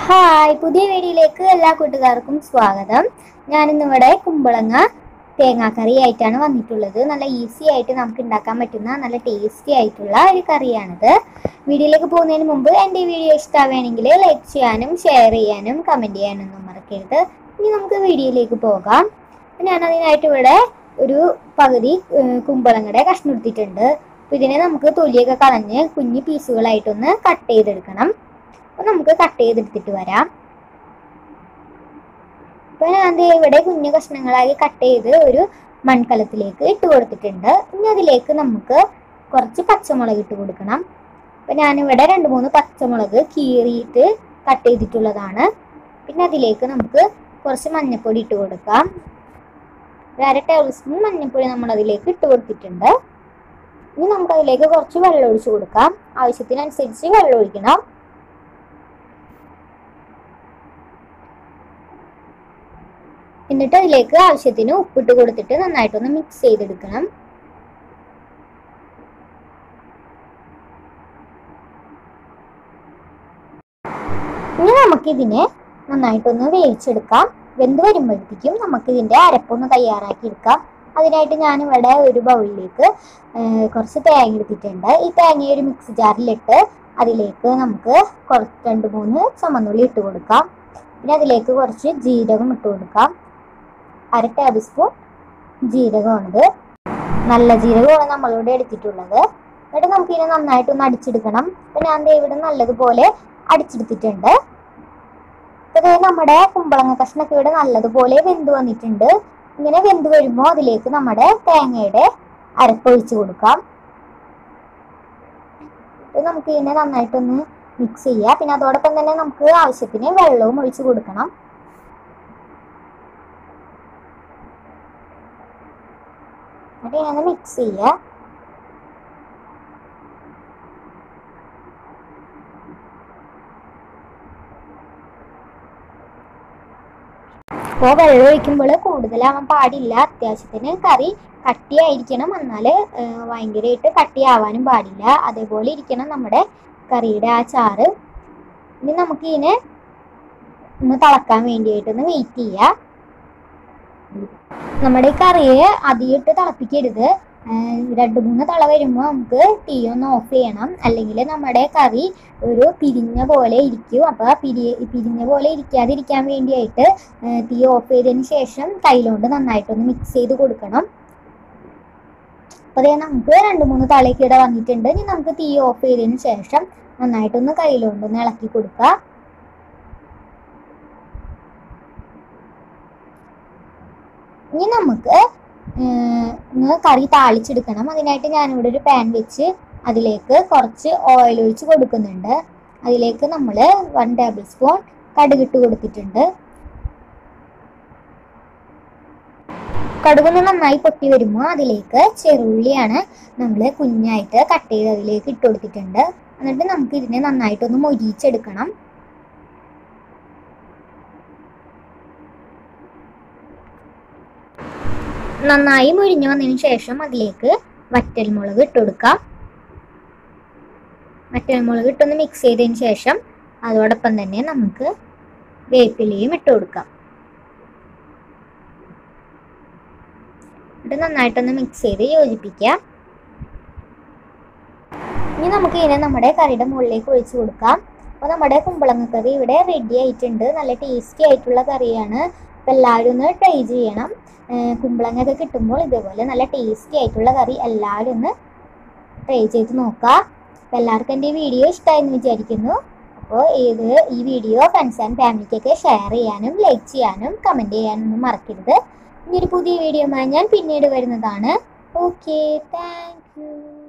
hi പുതിയ വീഡിയോയിലേക്ക് എല്ലാ കൂട്ടുകാർക്കും സ്വാഗതം ഞാനിന്നിവിടെ കുമ്പളങ്ങ തേങ്ങാക്കറി ആയിട്ടാണ് വന്നിട്ടുള്ളത് നല്ല ഈസി ആയിട്ട് നമുക്ക് ഉണ്ടാക്കാൻ പറ്റുന്ന നല്ല ടേസ്റ്റി ആയിട്ടുള്ള ഒരു കറിയാണിത് വീഡിയോയിലേക്ക് പോകുന്നതിന് മുമ്പ് എൻ്റെ വീഡിയോ ഇഷ്ടമാവുകയാണെങ്കിൽ ലൈക്ക് ചെയ്യാനും ഷെയർ ചെയ്യാനും കമൻറ്റ് ചെയ്യാനൊന്നും മറക്കരുത് ഇനി നമുക്ക് വീഡിയോയിലേക്ക് പോകാം ഞാൻ അതിനായിട്ട് ഇവിടെ ഒരു പകുതി ഏഹ്, കുമ്പളങ്ങയുടെ കഷ്ണം എടുത്തിട്ടുണ്ട് അപ്പൊ ഇതിനെ നമുക്ക് തൊലിയൊക്കെ കളഞ്ഞ് കുഞ്ഞു പീസുകളായിട്ടൊന്ന് കട്ട് ചെയ്തെടുക്കണം അപ്പൊ നമുക്ക് കട്ട് ചെയ്തെടുത്തിട്ട് വരാം അപ്പൊ ഞാൻ ദേ ഇവിടെ കുഞ്ഞു കഷ്ണങ്ങളായി കട്ട് ചെയ്ത് ഒരു മൺകലത്തിലേക്ക് ഇട്ട് കൊടുത്തിട്ടുണ്ട് ഇനി അതിലേക്ക് നമുക്ക് കുറച്ച് പച്ചമുളക് ഇട്ട് കൊടുക്കണം അപ്പൊ ഞാനിവിടെ രണ്ട് മൂന്ന് പച്ചമുളക് കീറിയിട്ട് കട്ട് ചെയ്തിട്ടുള്ളതാണ് പിന്നെ അതിലേക്ക് നമുക്ക് കുറച്ച് മഞ്ഞൾപ്പൊടി ഇട്ട് കൊടുക്കാം ഒരു അര ടേബിൾ സ്പൂൺ മഞ്ഞൾപ്പൊടി നമ്മൾ അതിലേക്ക് ഇട്ട് കൊടുത്തിട്ടുണ്ട് ഇനി നമുക്ക് അതിലേക്ക് കുറച്ച് വെള്ളം ഒഴിച്ച് കൊടുക്കാം ആവശ്യത്തിനനുസരിച്ച് വെള്ളം ഒഴിക്കണം എന്നിട്ട് അതിലേക്ക് ആവശ്യത്തിന് ഉപ്പിട്ട് കൊടുത്തിട്ട് നന്നായിട്ടൊന്ന് മിക്സ് ചെയ്തെടുക്കണം ഇനി നമുക്കിതിനെ നന്നായിട്ടൊന്ന് വേവിച്ചെടുക്കാം വെന്ത് വരുമ്പോഴത്തേക്കും നമുക്ക് ഇതിന്റെ അരപ്പൊന്ന് തയ്യാറാക്കി എടുക്കാം അതിനായിട്ട് ഞാനിവിടെ ഒരു ബൗളിലേക്ക് കുറച്ച് തേങ്ങ എടുത്തിട്ടുണ്ട് ഈ തേങ്ങ ഒരു മിക്സി ജാറിലിട്ട് അതിലേക്ക് നമുക്ക് കുറച്ച് രണ്ട് മൂന്ന് ചുമന്നുള്ളി ഇട്ട് കൊടുക്കാം പിന്നെ അതിലേക്ക് കുറച്ച് ജീരകം ഇട്ട് കൊടുക്കാം അര ടേബിൾ സ്പൂൺ ജീരകമാണിത് നല്ല ജീരകമാണ് നമ്മളിവിടെ എടുത്തിട്ടുള്ളത് എന്നിട്ട് നമുക്ക് ഇതിനെ നന്നായിട്ടൊന്ന് അടിച്ചെടുക്കണം അപ്പൊ ഞാൻ ദേ ഇവിടെ നല്ലതുപോലെ അടിച്ചെടുത്തിട്ടുണ്ട് അപ്പൊ ദേ നമ്മുടെ കുമ്പളങ്ങ കഷ്ണൊക്കെ ഇവിടെ നല്ലതുപോലെ വെന്ത് വന്നിട്ടുണ്ട് ഇങ്ങനെ വെന്ത് വരുമ്പോൾ അതിലേക്ക് നമ്മുടെ തേങ്ങയുടെ അരപ്പൊഴിച്ച് കൊടുക്കാം ഇത് നമുക്ക് ഇതിനെ നന്നായിട്ടൊന്ന് മിക്സ് ചെയ്യാം പിന്നെ അതോടൊപ്പം തന്നെ നമുക്ക് ആവശ്യത്തിന് വെള്ളവും ഒഴിച്ച് കൊടുക്കണം എന്നിട്ട് ഇങ്ങനെ മിക്സ് ചെയ്യുക അപ്പോൾ വെള്ളം ഒഴിക്കുമ്പോൾ കൂടുതലാവാൻ പാടില്ല അത്യാവശ്യത്തിന് കറി കട്ടിയായിരിക്കണം എന്നാൽ ഭയങ്കരമായിട്ട് കട്ടിയാവാനും പാടില്ല അതേപോലെ ഇരിക്കണം നമ്മുടെ കറിയുടെ ആ ചാറ് ഇനി നമുക്ക് ഇതിനെ ഒന്ന് തിളക്കാൻ വേണ്ടിയിട്ടൊന്ന് വെയിറ്റ് ചെയ്യുക നമ്മുടെ ഈ കറിയെ അധികമിട്ട് തിളപ്പിക്കരുത് ഏഹ് രണ്ട് മൂന്ന് തള വരുമ്പോൾ നമുക്ക് തീ ഒന്ന് ഓഫ് ചെയ്യണം അല്ലെങ്കിൽ നമ്മുടെ കറി ഒരു പിരിഞ്ഞ പോലെ ഇരിക്കും അപ്പോൾ പിരി പിരിഞ്ഞ പോലെ ഇരിക്കാതിരിക്കാൻ വേണ്ടിയായിട്ട് ഏഹ് തീ ഓഫ് ചെയ്തതിന് ശേഷം കയ്യിലോണ്ട് നന്നായിട്ടൊന്ന് മിക്സ് ചെയ്ത് കൊടുക്കണം അപ്പോൾ അതേ നമുക്ക് രണ്ട് മൂന്ന് തളയൊക്കെ ഇവിടെ വന്നിട്ടുണ്ട് ഇനി നമുക്ക് തീ ഓഫ് ചെയ്തതിന് ശേഷം നന്നായിട്ടൊന്ന് കയ്യിലോണ്ടൊന്ന് ഇളക്കി കൊടുക്കുക ഇനി നമുക്ക് ഏഹ് ഒന്ന് കറി താളിച്ചെടുക്കണം അതിനായിട്ട് ഞാനിവിടെ ഒരു പാൻ വെച്ച് അതിലേക്ക് കുറച്ച് ഓയിൽ ഒഴിച്ച് കൊടുക്കുന്നുണ്ട് അതിലേക്ക് നമ്മൾ വൺ ടേബിൾ സ്പൂൺ കടുകിട്ട് കൊടുത്തിട്ടുണ്ട് കടുകൊന്ന് നന്നായി പൊട്ടി വരുമ്പോൾ അതിലേക്ക് ചെറുള്ളിയാണ് നമ്മൾ കുഞ്ഞായിട്ട് കട്ട് ചെയ്ത് അതിലേക്ക് ഇട്ട് കൊടുത്തിട്ടുണ്ട് എന്നിട്ട് നമുക്ക് ഇതിനെ നന്നായിട്ടൊന്ന് മൊരിയിച്ചെടുക്കണം നന്നായി മുരിഞ്ഞു വന്നതിന് ശേഷം അതിലേക്ക് വറ്റൽമുളക് ഇട്ട് കൊടുക്കാം വറ്റൽമുളക് ഇട്ടൊന്ന് മിക്സ് ചെയ്തതിന് ശേഷം അതോടൊപ്പം തന്നെ നമുക്ക് വേപ്പിലയും ഇട്ട് കൊടുക്കാം ഇത് നന്നായിട്ടൊന്ന് മിക്സ് ചെയ്ത് യോജിപ്പിക്കാം ഇനി നമുക്ക് ഇതിനെ നമ്മുടെ കറിയുടെ മുകളിലേക്ക് ഒഴിച്ചു കൊടുക്കാം അപ്പോൾ നമ്മുടെ കുമ്പളങ്ങ കറി ഇവിടെ റെഡി ആയിട്ടുണ്ട് നല്ല ടേസ്റ്റി ആയിട്ടുള്ള കറിയാണ് അപ്പോൾ എല്ലാവരും ഒന്ന് ട്രൈ ചെയ്യണം ഏഹ് കുമ്പളങ്ങ ഒക്കെ കിട്ടുമ്പോൾ ഇതേപോലെ നല്ല ടേസ്റ്റി ആയിട്ടുള്ള കറി എല്ലാവരും ഒന്ന് ട്രൈ ചെയ്ത് നോക്കുക അപ്പോൾ എല്ലാവർക്കും എൻ്റെ ഈ വീഡിയോ ഇഷ്ടമായെന്ന് വിചാരിക്കുന്നു അപ്പോൾ ഇത് ഈ വീഡിയോ ഫ്രണ്ട്സ് ആൻഡ് ഫാമിലിക്കൊക്കെ ഷെയർ ചെയ്യാനും ലൈക്ക് ചെയ്യാനും കമൻറ്റ് ചെയ്യാനൊന്നും മറക്കരുത് ഇനി ഒരു പുതിയ വീഡിയോയുമായി ഞാൻ പിന്നീട് വരുന്നതാണ് ഓക്കെ താങ്ക് യു